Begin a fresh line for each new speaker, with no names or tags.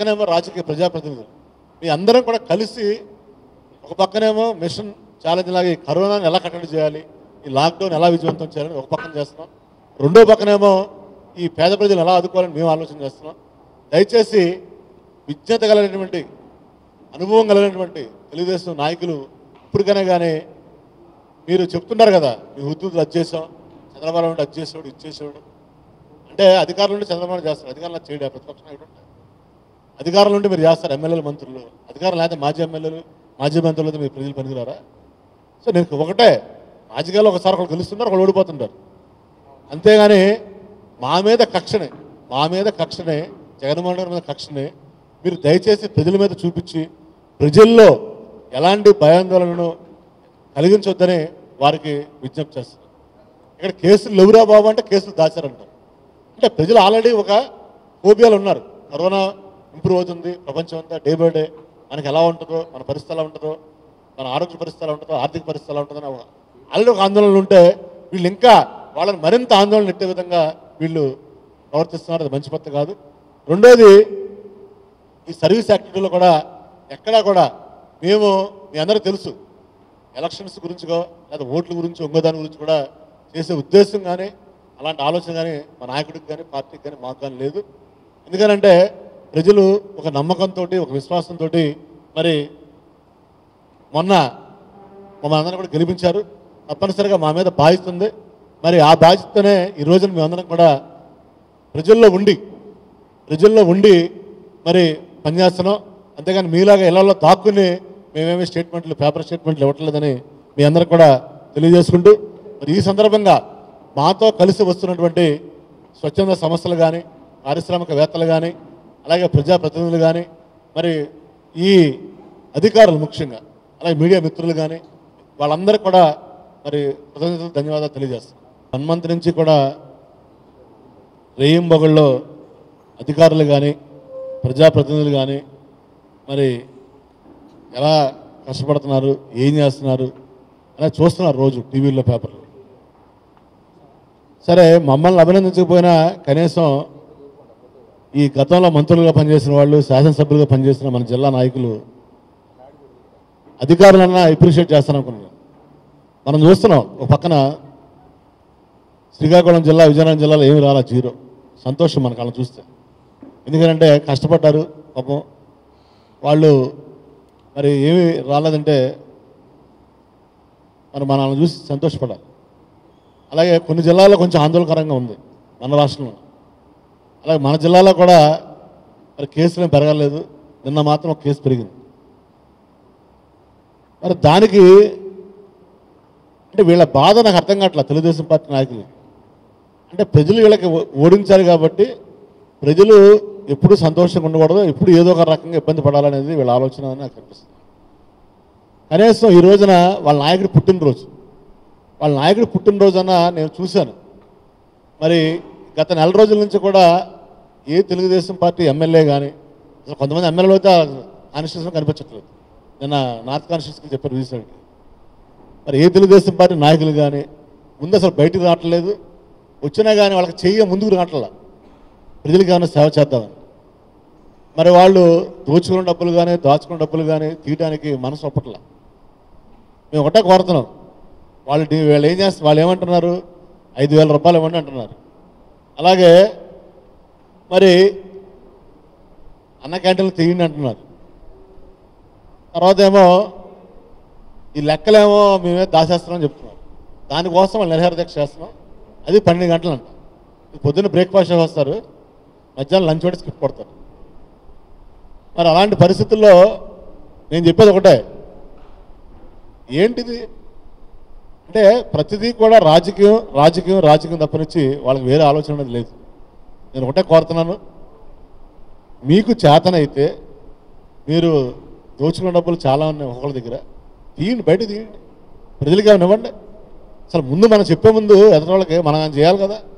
పక్కనేమో రాజకీయ ప్రజాప్రతినిధులు మీ అందరం కూడా కలిసి ఒక పక్కనేమో మిషన్ ఛాలెంజ్ లాగా ఈ కరోనాని ఎలా కట్టడి చేయాలి ఈ లాక్డౌన్ ఎలా విజయవంతం చేయాలని ఒక పక్కన చేస్తున్నాం రెండో పక్కనేమో ఈ పేద ప్రజలు ఎలా ఆదుకోవాలని మేము ఆలోచన చేస్తున్నాం దయచేసి విజ్ఞత కలిగినటువంటి అనుభవం కలిగినటువంటి తెలుగుదేశం నాయకులు ఇప్పటికైనా కానీ మీరు చెప్తున్నారు కదా మీ హుద్దులు అది చేసాం చంద్రబాబు నాయుడు అది చేసేవాడు ఇది చేసేవాడు అంటే అధికారులు నుండి చంద్రబాబు నాయుడు చేస్తారు అధికారులు చేయడం ప్రతిపక్ష నాయకుడు అంటే అధికారులు నుండి మీరు చేస్తారు ఎమ్మెల్యేలు మంత్రులు అధికారులు లేకపోతే మాజీ ఎమ్మెల్యేలు మాజీ మంత్రులతో మీరు ప్రజలు పనికిరారా సో నేను ఒకటే రాజకీయాల్లో ఒకసారి ఒకరు గెలుస్తున్నారు ఒకరు ఓడిపోతుంటారు అంతేగాని మా మీద కక్షనే మా మీద కక్షనే జగన్మోహన్ గారి మీద కక్షనే మీరు దయచేసి ప్రజల మీద చూపించి ప్రజల్లో ఎలాంటి భయాందోళనను కలిగించొద్దని వారికి విజ్ఞప్తి చేస్తారు ఇక్కడ కేసులు లేవురా బాబు అంటే కేసులు దాచారంటారు అంటే ప్రజలు ఆల్రెడీ ఒక ఫోబియాలు ఉన్నారు కరోనా ఇంప్రూవ్ అవుతుంది ప్రపంచం అంతా డే బై డే మనకి ఎలా ఉంటుందో మన పరిస్థితి ఎలా ఉంటుందో మన ఆరోగ్య పరిస్థితి ఎలా ఉంటుందో ఆర్థిక పరిస్థితి ఎలా ఉంటుందో అని ఆల్రెడీ ఒక ఆందోళనలు ఉంటే వీళ్ళు ఇంకా వాళ్ళని మరింత ఆందోళన నెట్టే విధంగా వీళ్ళు ప్రవర్తిస్తున్నారు అది మంచి పద్ధతి కాదు రెండోది ఈ సర్వీస్ యాక్టివిటీలో కూడా ఎక్కడా కూడా మేము మీ అందరూ తెలుసు ఎలక్షన్స్ గురించిగో లేదా ఓట్ల గురించి ఇంకోదాని గురించి కూడా చేసే ఉద్దేశం కానీ అలాంటి ఆలోచన కానీ మా నాయకుడికి కానీ పార్టీకి కానీ మాకు కానీ లేదు ఎందుకనంటే ప్రజలు ఒక నమ్మకంతో ఒక విశ్వాసంతో మరి మొన్న మమ్మల్ని అందరం కూడా గెలిపించారు తప్పనిసరిగా మా మీద బాధ్యత ఉంది మరి ఆ బాధ్యతనే ఈ రోజున మేమందరం కూడా ప్రజల్లో ఉండి ప్రజల్లో ఉండి మరి పనిచేస్తున్నాం అంతేగాని మీలాగా ఇళ్లలో దాక్కుని మేమేమి స్టేట్మెంట్లు పేపర్ స్టేట్మెంట్లు ఇవ్వట్లేదని మీ అందరికి కూడా తెలియజేసుకుంటూ మరి ఈ సందర్భంగా మాతో కలిసి వస్తున్నటువంటి స్వచ్ఛంద సంస్థలు కానీ పారిశ్రామికవేత్తలు కానీ అలాగే ప్రజాప్రతినిధులు కానీ మరి ఈ అధికారులు ముఖ్యంగా అలాగే మీడియా మిత్రులు కానీ వాళ్ళందరికీ కూడా మరి కృతజ్ఞతలు ధన్యవాదాలు తెలియజేస్తాం వన్ మంత్ నుంచి కూడా రేయింబొగళ్ళలో అధికారులు కానీ ప్రజాప్రతినిధులు కానీ మరి ఎలా కష్టపడుతున్నారు ఏం చేస్తున్నారు అలా చూస్తున్నారు రోజు టీవీల్లో పేపర్లు సరే మమ్మల్ని అభినందించకపోయినా కనీసం ఈ గతంలో మంత్రులుగా పనిచేసిన వాళ్ళు శాసనసభ్యులుగా పనిచేసిన మన జిల్లా నాయకులు అధికారులన్నా అప్రిషియేట్ చేస్తారనుకున్నాను మనం చూస్తున్నాం ఒక పక్కన శ్రీకాకుళం జిల్లా విజయనగరం జిల్లాలో ఏమి రాలా జీరో సంతోషం మనకు అలా చూస్తే ఎందుకంటే కష్టపడ్డారు పాపం వాళ్ళు మరి ఏమి రాలేదంటే మరి మనం వాళ్ళని చూసి సంతోషపడాలి అలాగే కొన్ని జిల్లాల్లో కొంచెం ఆందోళనకరంగా ఉంది మన రాష్ట్రంలో అలాగే మన జిల్లాలో కూడా మరి కేసులు ఏం పెరగలేదు నిన్న మాత్రం ఒక కేసు పెరిగింది మరి దానికి అంటే వీళ్ళ బాధ నాకు అర్థం కావట్లేదు తెలుగుదేశం పార్టీ నాయకులు అంటే ప్రజలు వీళ్ళకి ఓ- ఓడించారు కాబట్టి ప్రజలు ఎప్పుడు సంతోషంగా ఉండకూడదు ఎప్పుడు ఏదో ఒక రకంగా ఇబ్బంది పడాలనేది వీళ్ళ ఆలోచన అని నాకు అనిపిస్తుంది కనీసం ఈ రోజున వాళ్ళ నాయకుడి పుట్టినరోజు వాళ్ళ నాయకుడి పుట్టినరోజున నేను చూశాను మరి గత నెల రోజుల నుంచి కూడా ఏ తెలుగుదేశం పార్టీ ఎమ్మెల్యే కానీ అసలు కొంతమంది ఎమ్మెల్యేలు అయితే కాన్స్టిట్యూషన్ కనిపించట్లేదు నిన్న నార్త్ కాన్స్టిట్యూన్సీకి చెప్పారు రీసెంట్గా మరి ఏ తెలుగుదేశం పార్టీ నాయకులు కానీ ముందు అసలు బయటికి రావట్లేదు వచ్చినా కానీ వాళ్ళకి చెయ్య ముందుకు రావట్లా ప్రజలకు ఏమైనా సేవ చేద్దామని మరి వాళ్ళు దోచుకున్న డబ్బులు కానీ దాచుకున్న డబ్బులు కానీ తీయడానికి మనసు ఒప్పట్లా మేము ఒకటే కోరుతున్నాం వాళ్ళు డి- వాళ్ళు ఏం చేస్తారు వాళ్ళు ఏమంటున్నారు ఐదు వేల రూపాయలు ఇవ్వండి అంటున్నారు అలాగే మరి అన్న క్యాంటీన్లు తీయండి అంటున్నారు తర్వాత ఏమో ఈ లెక్కలేమో మేమే దాచేస్తున్నాం చెప్తున్నాం దానికోసం వాళ్ళు నిరహార దీక్ష చేస్తున్నాం అది పన్నెండు గంటలు అంట ఈ పొద్దున్న బ్రేక్ఫాస్ట్ వస్తారు మధ్యాహ్నం లంచ్ కూడా స్కిప్ కొడతారు మరి అలాంటి పరిస్థితుల్లో నేను చెప్పేది ఒకటే ఏంటిది అంటే ప్రతిదీ కూడా రాజకీయం రాజకీయం రాజకీయం తప్పనిచ్చి వాళ్ళకి వేరే ఆలోచన అనేది లేదు నేను ఒకటే కోరుతున్నాను మీకు చేతనైతే మీరు దోచుకున్న డబ్బులు చాలా ఉన్నాయి ఒకళ్ళ దగ్గర తీయండి బయట తీయండి ప్రజలకి ఏమైనా ఇవ్వండి అసలు ముందు మనం చెప్పే ముందు ఎదుటి వాళ్ళకి మనం ఏమైనా చేయాలి కదా